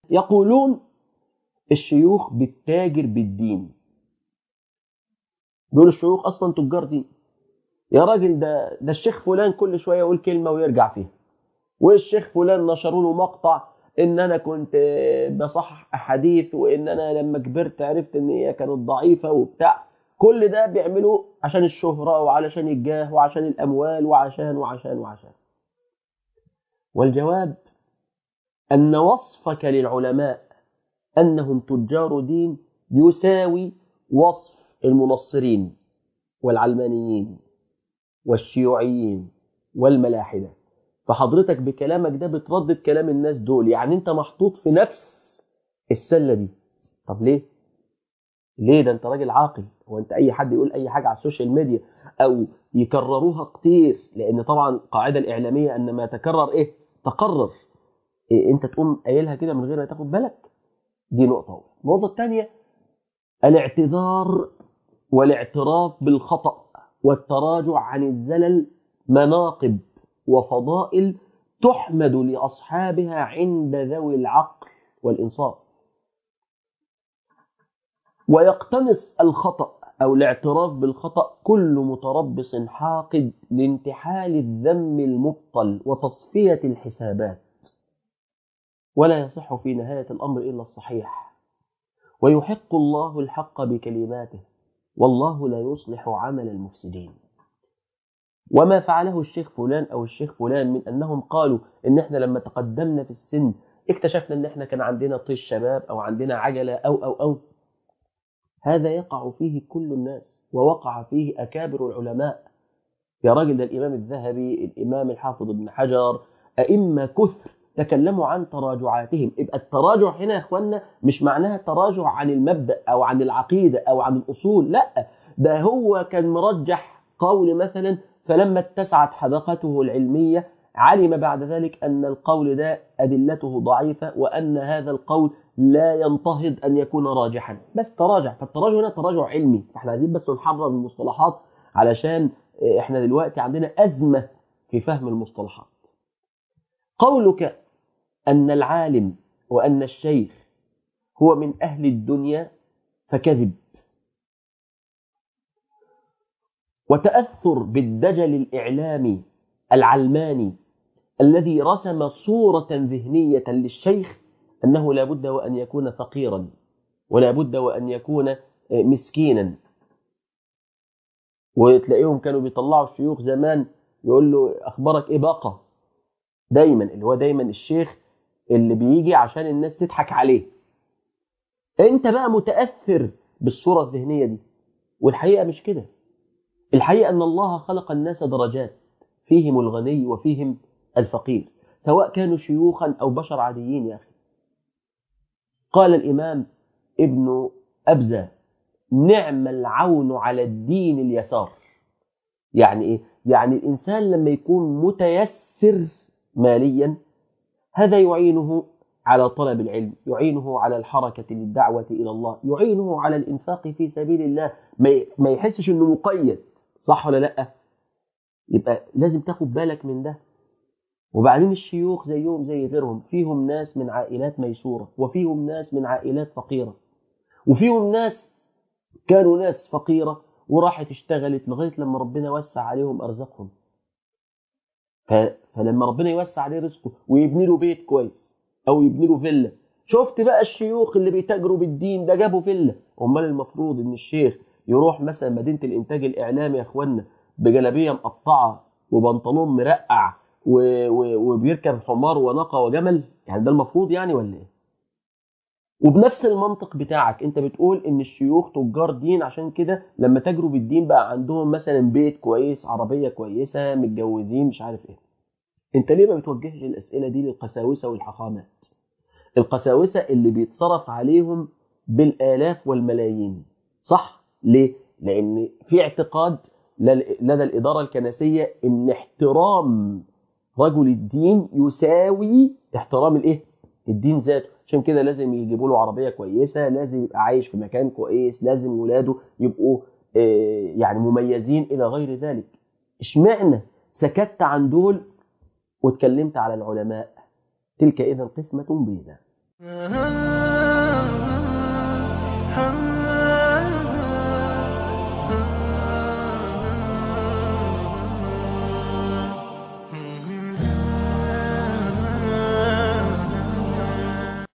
يقولون الشيوخ بتتاجر بالدين دول الشيوخ اصلا تجار دين يا راجل ده ده الشيخ فلان كل شويه يقول كلمه ويرجع فيها والشيخ فلان نشروا له مقطع ان انا كنت بصحح احاديث وان انا لما كبرت عرفت ان هي كانت ضعيفه وبتاع كل ده بيعملوه عشان الشهره وعلشان الجاه وعشان الاموال وعشان وعشان وعشان والجواب ان وصفك للعلماء انهم تجار دين يساوي وصف المنصرين والعلمانيين والشيوعيين والملاحده فحضرتك بكلامك ده بتردد كلام الناس دول يعني انت محطوط في نفس السله دي طب ليه ليه ده انت راجل عاقل هو انت اي حد يقول اي حاجه على السوشيال ميديا او يكرروها كتير لان طبعا القاعده الاعلاميه ان ما تكرر ايه تقرر إيه انت تقوم قايلها كده من غير ما تاخد بالك دي نقطه النقطه الثانيه الاعتذار والاعتراف بالخطا والتراجع عن الزلل مناقب وفضائل تحمد لاصحابها عند ذوي العقل والانصاف ويقتنص الخطا او الاعتراف بالخطا كل متربص حاقد لانتحال الذم المبطل وتصفيه الحسابات ولا يصح في نهايه الامر الا الصحيح ويحق الله الحق بكلماته والله لا يصلح عمل المفسدين وما فعله الشيخ فلان او الشيخ فلان من انهم قالوا ان احنا لما تقدمنا في السن اكتشفنا ان احنا كان عندنا طيش شباب او عندنا عجله او او او هذا يقع فيه كل الناس ووقع فيه اكابر العلماء يا راجل ده الامام الذهبي الامام الحافظ ابن حجر ائمه كثر تكلموا عن تراجعاتهم يبقى التراجع هنا يا اخوانا مش معناها تراجع عن المبدا او عن العقيده او عن الاصول لا ده هو كان مرجح قول مثلا فلما اتسعت حدقته العلميه علم بعد ذلك ان القول ده ادلته ضعيفه وان هذا القول لا ينتهض ان يكون راجحا بس تراجع فالتراجع هنا تراجع علمي فاحنا عايزين بس نحرر المصطلحات علشان احنا دلوقتي عندنا ازمه في فهم المصطلحات قولك أن العالم وأن الشيخ هو من أهل الدنيا فكذب وتأثر بالدجل الإعلامي العلماني الذي رسم صورة ذهنية للشيخ أنه لا بد وأن يكون فقيرا ولا بد وأن يكون مسكينا وتلاقيهم كانوا بيطلعوا الشيوخ زمان يقول له أخبارك إيه بقى دايما اللي هو دايما الشيخ اللي بيجي عشان الناس تضحك عليه انت بقى متأثر بالصورة الذهنية دي والحقيقة مش كده الحقيقة ان الله خلق الناس درجات فيهم الغني وفيهم الفقير سواء كانوا شيوخا او بشر عاديين يا اخي قال الامام ابن ابزة نعم العون على الدين اليسار يعني ايه يعني الانسان لما يكون متيسر ماليا هذا يعينه على طلب العلم يعينه على الحركة للدعوة إلى الله يعينه على الإنفاق في سبيل الله ما يحسش أنه مقيد صح ولا لأ يبقى لازم تاخد بالك من ده وبعدين الشيوخ زيهم زي غيرهم فيهم ناس من عائلات ميسورة وفيهم ناس من عائلات فقيرة وفيهم ناس كانوا ناس فقيرة وراحت اشتغلت لغاية لما ربنا وسع عليهم أرزاقهم فلما ربنا يوسع عليه رزقه ويبني له بيت كويس او يبني له فيلا شفت بقى الشيوخ اللي بيتاجروا بالدين ده جابوا فيلا امال المفروض ان الشيخ يروح مثلا مدينه الانتاج الاعلامي يا اخوانا بجلابيه مقطعه وبنطلون مرقع و... و... وبيركب حمار وناقه وجمل يعني ده المفروض يعني ولا ايه وبنفس المنطق بتاعك انت بتقول ان الشيوخ تجار دين عشان كده لما تجروا بالدين بقى عندهم مثلا بيت كويس عربية كويسة متجوزين مش عارف ايه انت ليه ما بتوجهش الاسئلة دي للقساوسة والحقامات القساوسة اللي بيتصرف عليهم بالالاف والملايين صح ليه لان في اعتقاد لدى الادارة الكنسية ان احترام رجل الدين يساوي احترام الايه الدين ذاته عشان كده لازم يجيبوا له عربيه كويسه لازم يبقى عايش في مكان كويس لازم ولاده يبقوا يعني مميزين الى غير ذلك اشمعنى سكت عن دول واتكلمت على العلماء تلك اذا قسمه ضيزى Uh-huh.